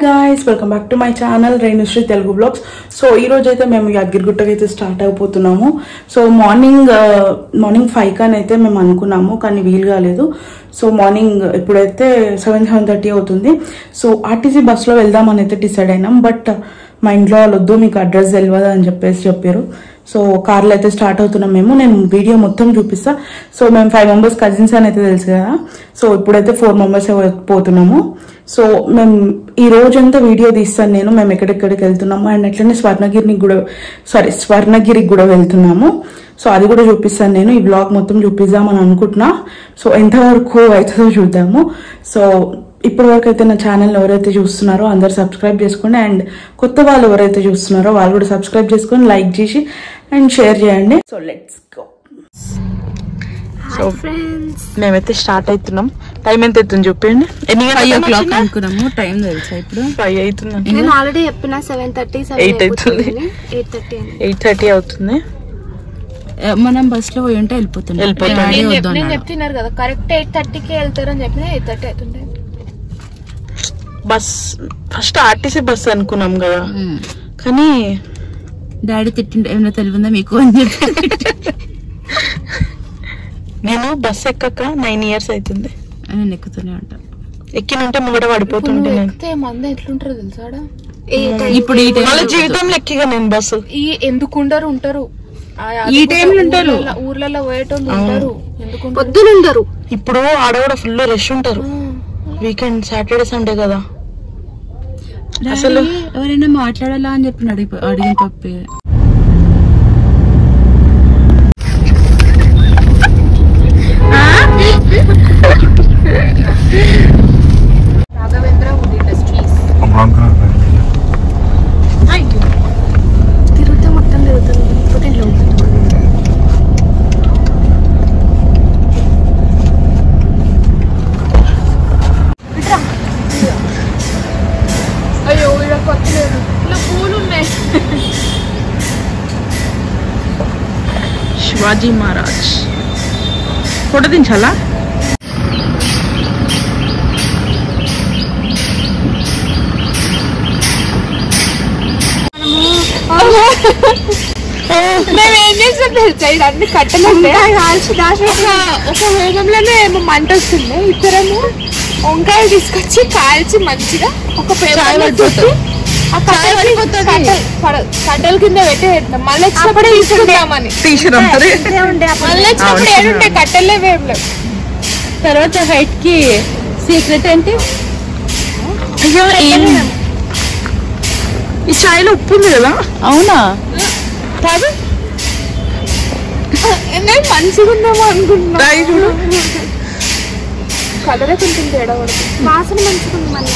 Guys welcome back to my channel Renushri Telugu vlogs so ఈ రోజు అయితే మేము యాదగిరిగుట్టకి అయితే స్టార్ట్ అయిపోతున్నాము సో మార్నింగ్ మార్నింగ్ ఫైవ్ కానీ అయితే మేము అనుకున్నాము కానీ వీలు కాలేదు సో మార్నింగ్ ఇప్పుడైతే సెవెన్ సెవెన్ థర్టీ అవుతుంది సో ఆర్టీసీ బస్సులో వెళ్దామని అయితే డిసైడ్ అయినాం బట్ మా ఇంట్లో వాళ్ళు వద్దు మీకు అడ్రస్ తెలియదు అని చెప్పేసి చెప్పారు సో కార్లో అయితే స్టార్ట్ అవుతున్నాం మేము నేను వీడియో మొత్తం చూపిస్తా సో మేము ఫైవ్ మెంబర్స్ కజిన్స్ అని అయితే తెలుసు కదా సో ఇప్పుడైతే ఫోర్ మెంబర్స్ పోతున్నాము సో మేము ఈ రోజంతా వీడియో తీస్తాను నేను మేము ఎక్కడెక్కడికి వెళ్తున్నాము అండ్ అట్లనే స్వర్ణగిరికి కూడా సారీ స్వర్ణగిరికి కూడా వెళ్తున్నాము సో అది కూడా చూపిస్తాను నేను ఈ బ్లాగ్ మొత్తం చూపిద్దామని అనుకుంటున్నా సో ఎంతవరకు అవుతుందో చూద్దాము సో ఇప్పటి వరకు అయితే నా ఛానల్ ఎవరైతే చూస్తున్నారో అందరు సబ్స్క్రైబ్ చేసుకోండి అండ్ కొత్త వాళ్ళు ఎవరైతే చూస్తున్నారో వాళ్ళు కూడా సబ్స్క్రైబ్ చేసుకొని లైక్ చేసి అండ్ షేర్ చేయండి సో లెట్స్ గో సో మేమైతే స్టార్ట్ అవుతున్నాం టైం ఎంత అవుతుంది చెప్పండి ఎన్ని ఫైవ్ ఓ క్లాక్ అనుకున్నాము టైం తెలుసా ఇప్పుడు ఫైవ్ అవుతుంది నేను ఆల్రెడీ చెప్పిన సెవెన్ థర్టీ Eight అవుతుంది. ఎయిట్ థర్టీ అని ఎయిట్ థర్టీ అవుతుంది ఏ, మనం బస్ లో పోయి ఉంటే వెళ్ళిపోతున్నాం వెళ్ళిపోతాం. డాడీ నేను వద్దు చెప్- నేను అన్నాడు. చెప్తున్నారు కదా కరెక్ట్ ఎయిట్ థర్టీకి వెళ్తారని చెప్పిన ఎయిట్ థర్టీ అవుతుండే బస్ ఫస్ట్ ఆర్టీసీ బస్ అనుకున్నాం కదా ఉమ్. కానీ డాడీ తిట్టిండు ఏమైనా తెలివిందా మీకు అని చెప్పి నేను బస్ ఎక్కక నైన్ ఇయర్స్ అవుతుంది నేను ఎక్కుతూనే ఉంటా ఎక్కినంటే ముంగట పడిపోతుంటే నేను ఎక్కితే మంది ఎట్లుంటారు తెలుసాడా ఇప్పుడు ఈ టైం మళ్ళీ జీవితంలో ఎక్కిగా నేను బస్సు ఈ ఎందుకు ఉండరు ఉంటారు ఆ ఈ టైంలో ఉంటారు. ఊర్లలో- ఊర్లలో పోయేటోళ్ళు ఉంటారు ఎందుకు ఉండరు? పొద్దునుండరు ఇప్పుడు ఆడ కూడా ఫుల్ రష్ ఉంటారు వీకెండ్ సాటర్డే సండే కదా అసలు ఎవరైనా మాట్లాడాలా అని చెప్పి అడిగి అడిగిన పప్పి రాఘవేంద్ర వుడ్ ఇండస్ట్రీస్ తిరుగుతే మొత్తం తిరుగుతుంది ఇప్పుడు ఇల్లు అయ్యో ఇక్కడ కొత్తలేదు ఇలా పూలు ఉన్నాయి శివాజీ మహారాజ్ ఫోటో దించాలా మేము ఏం చేస్తాం తెలుసా ఇది అన్ని కట్టలు కాల్చి దాచి ఒక ఒక హోమంలోనే ఏమో మంట వస్తుంది ఇద్దరము వంకాయలు తీసుకొచ్చి కాల్చి మంచిగా ఒక పేపర్ చుట్టి ఆ కట్టెలకి కట్టె- పడ- కట్టెల కింద పెట్టి పెట్టినాం మళ్ళీ వచ్చినప్పుడు తీసుకుంటామని తీసిరంతది మళ్ళీ వచ్చినప్పుడు ఏడుంటాయి కట్టెలే వేం లేవు తర్వాత హైట్ కి సీక్రెట్ ఏంటి అయ్యో ఏం ఈ చాయ్లో ఉప్పు ఉంది కదా అవునా కాదు నేను మంచిగా ఉన్నామో అనుకుంటున్నా రాయి చూడు కలరే కొంచెం తేడా పడుతుంది వాసన మంచిగా ఉంది మళ్ళీ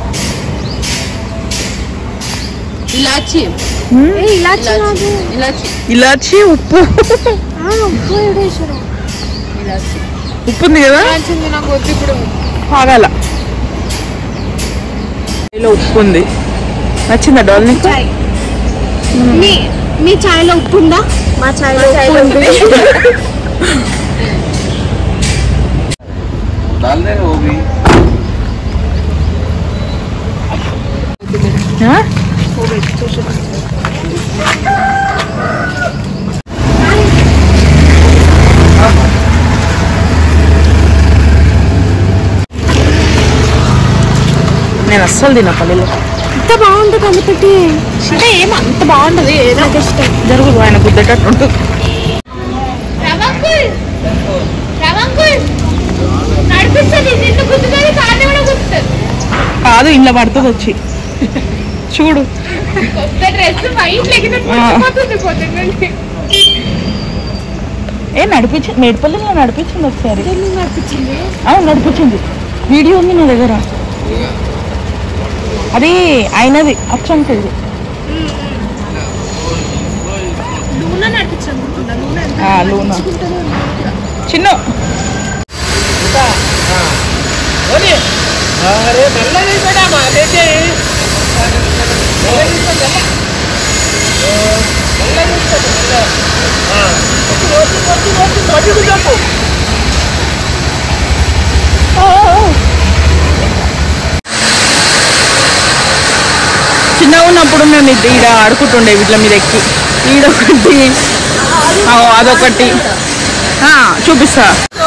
ఇలాచి ఏ, ఇలాచి కాదు ఇలాచి ఇలాచి ఉప్పు ఆ, ఉప్పు వేసారు ఇలాచి ఉప్పు ఉంది కదా మంచిది నాకు వద్దు ఇప్పుడు ఆగాల చాయ్లో ఉప్పు ఉంది నచ్చిందా డాల్ నీకు చాయ్ మీ మీ చాయ్లో ఉప్పు ఉందా మా చాయ్లో ఉప్పు ఉంది डाल देगा वो भी ఆ? నేను అస్సలు తిన పల్లెలు ఎంత బాగుంటుంది అందుకటి అంటే ఏం అంత బాగుంటది ఏదో జరుగు ఆయన గుద్దేటట్టు ఉంటుంది రవంకుల్ రవంకుల్ నడిపిస్తుంది నిన్ను గుద్దుతుంది కాళ్ళు కూడా గుద్దుతుంది కాదు ఇంట్లో పడుతుంది వచ్చి చూడు కొత్త డ్రెస్ వైట్ లెగిన పోతుంది పోతుంది ఏ నడిపించి మేడిపల్లిలో నడిపించింది ఒకసారి నడిపించింది అవును నడిపించింది వీడియో ఉంది నా దగ్గర అది అయినది అచ్చంటది నూనె నడిపించాను నూనె లూనా చిన్న अरे मल्ला नहीं बेटा मार देते ఆ చిన్న ఉన్నప్పుడు మేము ఇది ఈడ ఆడుకుంటుండే వీటిల మీద ఎక్కి ఈడొకటి ఆ, అదొకటి ఆ, చూపిస్తా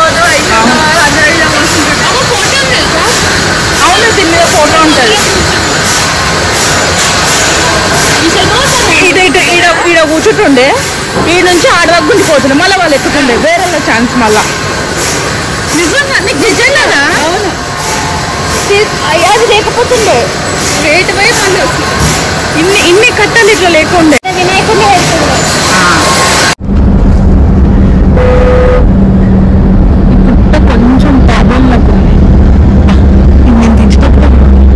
అవును దీని మీద ఫోటో ఉంటుంది ఈడ ఇటు ఈడ ఈడ కూర్చుంటుండే ఈ నుంచి ఆడ దాకా గుండిపోతుండే మళ్ళీ వాళ్ళు ఎక్కుతుండే వేరే ఛాన్స్ మళ్ళా నిజంగా నీకు నిజంగా అవును అది లేకపోతుండే రేటు పోయి మళ్ళీ వచ్చింది. ఇన్ని ఇన్ని కట్టలు ఇట్లా లేకుండే వినాయకుడిని పెడుతుండే కొంచెం ప్రాబ్లం ఉంది నేను దించేటప్పుడు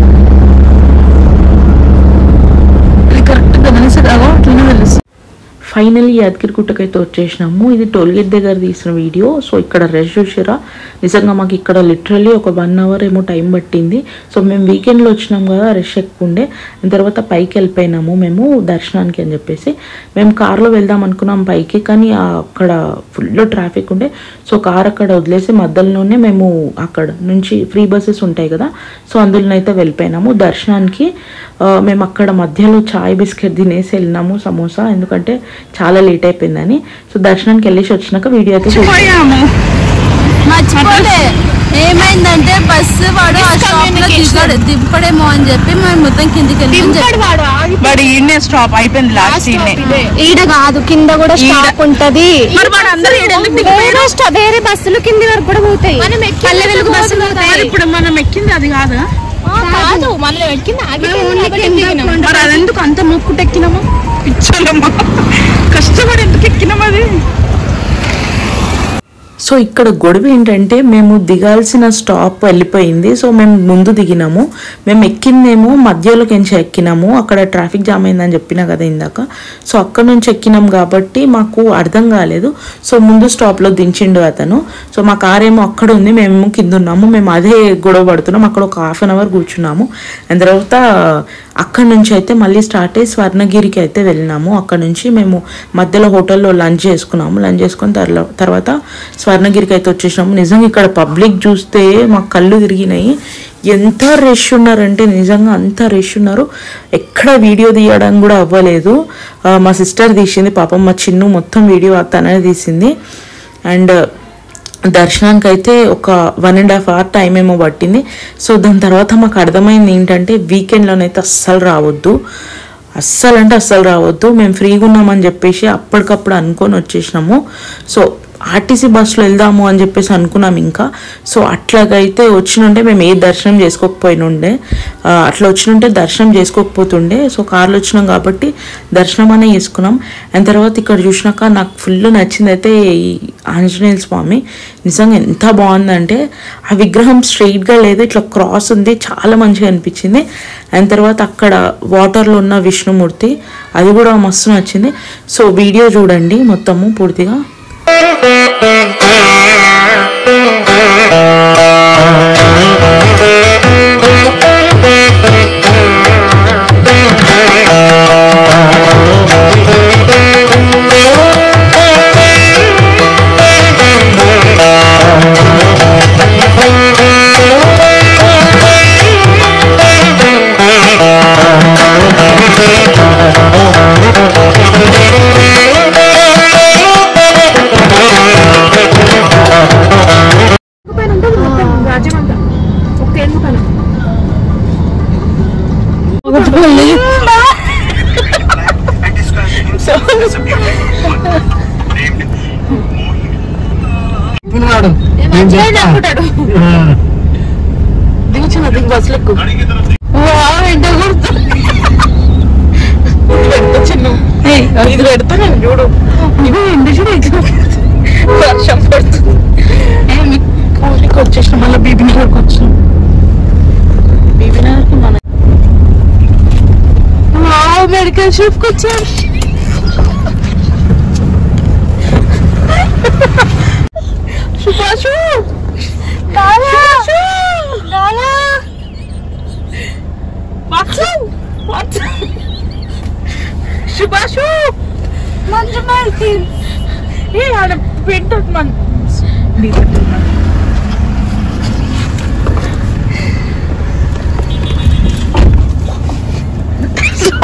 ఇది కరెక్ట్ గమనించదాగో అట్లనే తెలుసు ఫైనల్లీ యాదగిరిగుట్టకైతే వచ్చేసినాము ఇది టోల్గేట్ దగ్గర తీసిన వీడియో సో ఇక్కడ రష్ చూసిరా నిజంగా మాకు ఇక్కడ లిటరల్లీ ఒక వన్ అవర్ ఏమో టైం పట్టింది సో మేము వీకెండ్లో వచ్చినాం కదా రష్ ఎక్కువ ఉండే దాని తర్వాత పైకి వెళ్ళిపోయినాము మేము దర్శనానికి అని చెప్పేసి మేము కార్లో వెళ్దాం అనుకున్నాం పైకి కానీ ఆ అక్కడ ఫుల్ ట్రాఫిక్ ఉండే సో కార్ అక్కడ వదిలేసి మధ్యలోనే మేము అక్కడ నుంచి ఫ్రీ బస్సెస్ ఉంటాయి కదా సో అందులోనైతే వెళ్ళిపోయినాము దర్శనానికి ఆ, మేము అక్కడ మధ్యలో చాయ్ బిస్కెట్ తినేసి వెళ్ళినాము సమోసా ఎందుకంటే చాలా లేట్ అయిపోయిందని సో దర్శనానికి వెళ్ళేసి వచ్చినాక వీడియో అయితే చూసాము మర్చిపోలే ఏమైందంటే బస్సు వాడు ఆ స్టాప్ లో దిగాడు దింపడేమో అని చెప్పి మేము మొత్తం కిందికి వెళ్ళి దింపడు వాడు ఆగి బట్ ఈయనే స్టాప్ అయిపోయింది లాస్ట్ ఈయనే ఈడ కాదు కింద కూడా స్టాప్ ఉంటది మరి వాడు అందరూ ఈడ ఎందుకు వేరే స్టా- వేరే బస్సులు కింది వరకు కూడా పోతాయి మనం ఎక్కిన పల్లె వెలుగు బస్సు బస్సులు పోతాయి. పోతాయి ఇప్పుడు మనం ఎక్కింది అది కాదా కాదు మనం ఎక్కింది ఆగి మరి అది ఎందుకు అంత మొక్కుట ఎక్కినాము పిచ్చోళ్ళమ్మా కష్టపడి ఎందుకు ఎక్కినాం అది సో ఇక్కడ గొడవ ఏంటంటే మేము దిగాల్సిన స్టాప్ వెళ్ళిపోయింది సో మేము ముందు దిగినాము మేము ఎక్కిందేమో మధ్యలోకి ఎంచి ఎక్కినాము అక్కడ ట్రాఫిక్ జామ్ అయిందని చెప్పినా కదా ఇందాక సో అక్కడ నుంచి ఎక్కినాం కాబట్టి మాకు అర్థం కాలేదు సో ముందు స్టాప్లో దించిండు అతను సో మా కార్ ఏమో అక్కడ ఉంది మేము కింద ఉన్నాము మేము అదే గొడవ పడుతున్నాం అక్కడ ఒక హాఫ్ అన్ అవర్ కూర్చున్నాము అండ్ తర్వాత అక్కడ నుంచి అయితే మళ్ళీ స్టార్ట్ అయ్యి స్వర్ణగిరికి అయితే వెళ్ళినాము అక్కడ నుంచి మేము మధ్యలో హోటల్లో లంచ్ చేసుకున్నాము లంచ్ చేసుకుని తర్వా- తర్వాత స్వర్ణగిరికి అయితే వచ్చేసినాము నిజంగా ఇక్కడ పబ్లిక్ చూస్తే మా కళ్ళు తిరిగినాయి ఎంత రష్ ఉన్నారంటే నిజంగా అంత రష్ ఉన్నారు ఎక్కడ వీడియో తీయడం కూడా అవ్వలేదు ఆ, మా సిస్టర్ తీసింది పాపం మా చిన్ను మొత్తం వీడియో తననే తీసింది అండ్ దర్శనానికి అయితే ఒక one and half hour time ఏమో పట్టింది సో దాని తర్వాత మాకు అర్థమైంది ఏంటంటే వీకెండ్లోనైతే అస్సలు రావద్దు అస్సలు అంటే అస్సలు రావద్దు మేము ఫ్రీగా ఉన్నామని చెప్పేసి అప్పటికప్పుడు అనుకొని వచ్చేసినాము సో ఆర్టీసీ బస్సులో వెళ్దాము అని చెప్పేసి అనుకున్నాం ఇంకా సో అట్లాగైతే వచ్చినుంటే మేము ఏ దర్శనం చేసుకోకపోయినుండే ఆ, అట్లా వచ్చినుంటే దర్శనం చేసుకోకపోతుండే సో కార్లో వచ్చినాం కాబట్టి దర్శనం అనే చేసుకున్నాం అండ్ తర్వాత ఇక్కడ చూసినాక నాకు ఫుల్ నచ్చింది అయితే ఈ ఆంజనేయ స్వామి నిజంగా ఎంత బాగుందంటే ఆ విగ్రహం స్ట్రైట్గా లేదు ఇట్లా క్రాస్ ఉంది చాలా మంచిగా అనిపించింది అండ్ తర్వాత అక్కడ వాటర్లో ఉన్న విష్ణుమూర్తి అది కూడా మస్తు నచ్చింది సో వీడియో చూడండి మొత్తము పూర్తిగా పైన ఉంటుంది మొత్తం రాజ్యం అంతా ఒక ఏనుగు పైన అనుకుంటాడు దిగుచిన దిగు బస్సులకు చిన్ను ఇది పెడతా నేను చూడు ఇది ఎందు చూడు ఇట్లా వర్షం పడుతుంది కోటికి వచ్చేసిన మళ్ళీ బీబీ నగర్కి వచ్చినాం బీబీ నగర్కి మన మెడికల్ షాప్కి వచ్చాం సుభాషు వాట్సాప్ వాట్సాప్ సుభాషు మంచి మంచి ఏ ఆడ పెట్టదు మన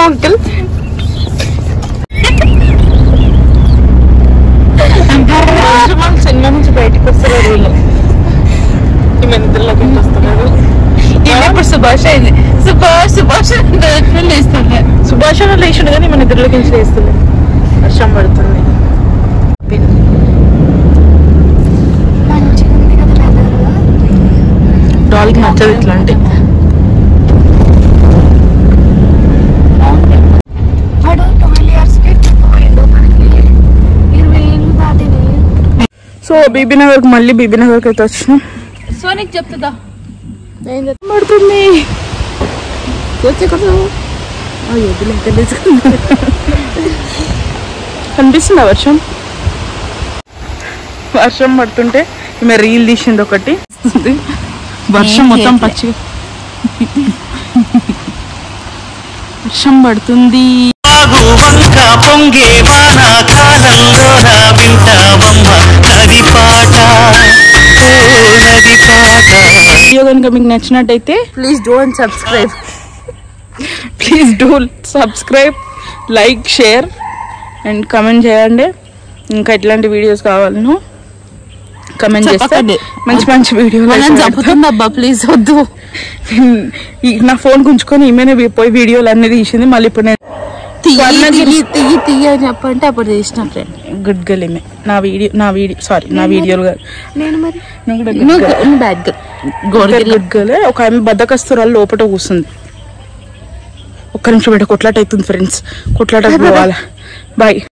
అంకుల్ సినిమా నుంచి బయటకు వస్తారు వీళ్ళు ఈ మెంతుల్లోకి వస్తున్నారు ఇప్పుడు సుభాష్ అయింది సుభాష్ సుభాష్ ఇస్తుంది సుభాష్ అన్న లేచిండు కానీ మన నిద్రలోకి నుంచి లేస్తుంది వర్షం పడుతుంది మంచిగా ఉంది కదా leather. డాల్కి నచ్చదు ఇట్లాంటి వాడు ట్వెల్వ్ ఇయర్స్ కి పోయిండు మనకి ఇరవై ఏళ్ళు దాటినాయి సో బీబీ నగర్కి మళ్ళీ బీబీ నగర్కి అయితే వచ్చినాం సో నీకు చెప్తుందా పడుతుంది కనిపిస్తుందా వర్షం వర్షం పడుతుంటే ఈమె రీల్ తీసింది ఒకటి వర్షం మొత్తం పచ్చి వర్షం పడుతుంది వంక పొంగే వానాకాలంలోన వింటావమ్మ నది పాట ఓ నది పాట వీడియో కనుక మీకు నచ్చినట్టయితే please don't subscribe please do subscribe like share and comment చేయండి ఇంకా ఎట్లాంటి వీడియోస్ కావాలను కమెంట్ చేస్తే చెప్పకండి. మంచి మంచి వీడియోలు మనం చంపుతుంది అబ్బా ప్లీజ్ వద్దు నా ఫోన్ గుంజుకొని ఈమెనే పోయి వీడియోలు అన్ని తీసింది మళ్ళీ ఇప్పుడు నేను తీయి స్వర్ణగిరి- తీయి తీయి తీయి అని చెప్పంటే అప్పుడు చేసిన ఫ్రెండ్ గుడ్ గర్ల్ ఈమె నా వీడియో నా వీడియో సారీ నా వీడియోలు కాదు నేను మరి నేను కూడా good girl. నువ్వు బ్యాడ్ ఇద్దరు గుడ్ గర్ల్ ఒక ఆమె బద్దకస్తురాలు లోపల కూర్చుంది ఒక్క నిమిషం పెట్ట కొట్లాట అవుతుంది ఫ్రెండ్స్ కొట్లాట పోవాలా బాయ్